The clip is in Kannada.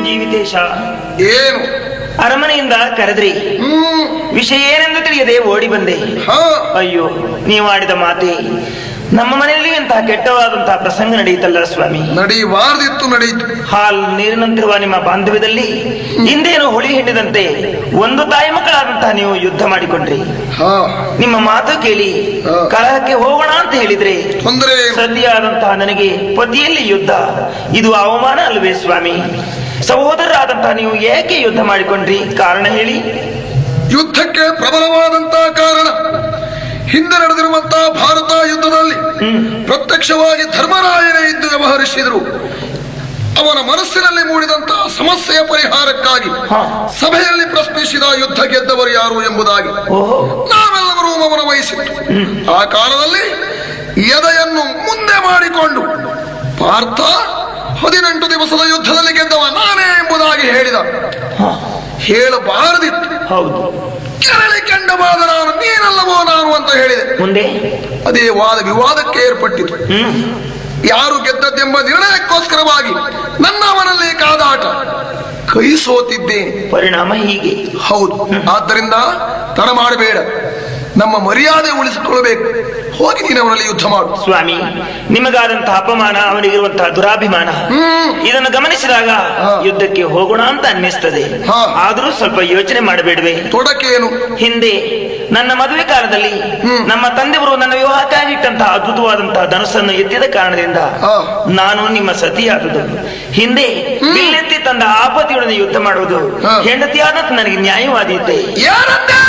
ಜೀವಿತೇಶ ಏನು ಅರಮನೆಯಿಂದ ಕರೆದ್ರಿ ಹ್ಮ್ ವಿಷಯ ಏನೆಂದು ತಿಳಿಯದೆ ಓಡಿ ಬಂದೆ ಹಾ ಅಯ್ಯೋ ನೀವು ಆಡಿದ ಮಾತೆ ನಮ್ಮ ಮನೆಯಲ್ಲಿ ಇಂತಹ ಕೆಟ್ಟವಾದಂತಹ ಪ್ರಸಂಗ ನಡೆಯಿತಲ್ಲ ಸ್ವಾಮಿ ನಡೀಬಾರ್ದಿತ್ತು ನಡೀತು ಹಾಲ್ ನೀರಿನಂತಿರುವ ನಿಮ್ಮ ಬಾಂಧವ್ಯದಲ್ಲಿ ಹಿಂದೇನು ಹುಳಿ ಹಿಂಡಿದಂತೆ ಒಂದು ತಾಯಿ ಮಕ್ಕಳಾದಂತಹ ನೀವು ಯುದ್ಧ ಮಾಡಿಕೊಂಡ್ರಿ ಹಾ ನಿಮ್ಮ ಮಾತು ಕೇಳಿ ಹಾ. ಕಲಹಕ್ಕೆ ಹೋಗೋಣ ಅಂತ ಹೇಳಿದ್ರೆ ತೊಂದರೆ ಏನು? ಸತಿಯಾದಂತಹ ನನಗೆ ಪತಿಯಲ್ಲಿ ಯುದ್ಧ ಇದು ಅವಮಾನ ಅಲ್ವೇ ಸ್ವಾಮಿ ಸಹೋದರರಾದಂತಹ ನೀವು ಏಕೆ ಯುದ್ಧ ಮಾಡಿಕೊಂಡ್ರಿ ಕಾರಣ ಹೇಳಿ ಯುದ್ಧಕ್ಕೆ ಪ್ರಬಲವಾದಂತಹ ಕಾರಣ ಹಿಂದೆ ನಡೆದಿರುವಂತಹ ಭಾರತ ಯುದ್ಧದಲ್ಲಿ ಪ್ರತ್ಯಕ್ಷವಾಗಿ ಧರ್ಮರಾಯನೇ ಇದ್ದು ವ್ಯವಹರಿಸಿದರು ಅವನ ಮನಸ್ಸಿನಲ್ಲಿ ಮೂಡಿದಂತಹ ಸಮಸ್ಯೆಯ ಪರಿಹಾರಕ್ಕಾಗಿ ಹಾ. ಸಭೆಯಲ್ಲಿ ಪ್ರಶ್ನಿಸಿದ ಯುದ್ಧ ಗೆದ್ದವರು ಯಾರು ಎಂಬುದಾಗಿ ಓಹೋ ನಾವೆಲ್ಲರೂ ಮೌನ ವಹಿಸಿತ್ತು ಆ ಕಾಲದಲ್ಲಿ ಎದೆಯನ್ನು ಮುಂದೆ ಮಾಡಿಕೊಂಡು ಪಾರ್ಥ ಹದಿನೆಂಟು ದಿವಸದ ಯುದ್ಧದಲ್ಲಿ ಗೆದ್ದವ ನಾನೇ ಎಂಬುದಾಗಿ ಹೇಳಿದ ಹಾ, ಹೇಳಬಾರದಿತ್ತು ಹೌದು ಕೆರಳಿ ಕಂಡವಾದ ನಾನು ನೀನಲ್ಲವೋ ನಾನು ಅಂತ ಹೇಳಿದೆ ಮುಂದೆ ಅದೇ ವಾದ ವಿವಾದಕ್ಕೆ ಏರ್ಪಟ್ಟಿತು ಹ್ಮ್ ಯಾರು ಗೆದ್ದದ್ದೆಂಬ ನಿರ್ಣಯಕ್ಕೋಸ್ಕರವಾಗಿ ನನ್ನ ಅವನಲ್ಲಿ ಕಾದಾಟ ಕೈ ಸೋತಿದ್ದೇನೆ ಪರಿಣಾಮ ಹೀಗೆ ಹೌದು ಆದ್ದರಿಂದ ತಡ ಮಾಡಬೇಡ ನಮ್ಮ ಮರ್ಯಾದೆ ಉಳಿಸಿಕೊಳ್ಳಬೇಕು ಹೋಗಿ ನೀನು ಅವನಲ್ಲಿ ಯುದ್ಧ ಮಾಡು ಸ್ವಾಮಿ ನಿಮಗಾದಂತಹ ಅಪಮಾನ ಅವನಿಗಿರುವಂತಹ ದುರಾಭಿಮಾನ ಹ್ಮ್ ಇದನ್ನು ಗಮನಿಸಿದಾಗ ಹಾ. ಯುದ್ಧಕ್ಕೆ ಹೋಗೋಣ ಅಂತ ಅನ್ನಿಸ್ತದೆ ಹಾ. ಆದ್ರೂ ಸ್ವಲ್ಪ ಯೋಚನೆ ಮಾಡಬೇಡವೆ ತೊಡಕೇನು ಹಿಂದೆ ನನ್ನ ಮದುವೆ ಕಾಲದಲ್ಲಿ ಹ್ಮ್. ನಮ್ಮ ತಂದೆಯವರು ನನ್ನ ವಿವಾಹಕ್ಕಾಗಿ ಇಟ್ಟಂತಹ ಅದ್ಭುತವಾದಂತಹ ಧನಸ್ಸನ್ನು ಎತ್ತಿದ ಕಾರಣದಿಂದ ಹಾ. ನಾನು ನಿಮ್ಮ ಸತಿಯಾದುದು ಹಿಂದೆ ಬಿಲ್ಲೆತ್ತಿ ತಂದ ಆಪತ್ತಿಯೊಡನೆ ಯುದ್ಧ ಮಾಡುವುದು ಹಾ. ಹೆಂಡತಿಯಾದ ನನಗೆ ನ್ಯಾಯವಾದೀತೆ ಏನಂತೆ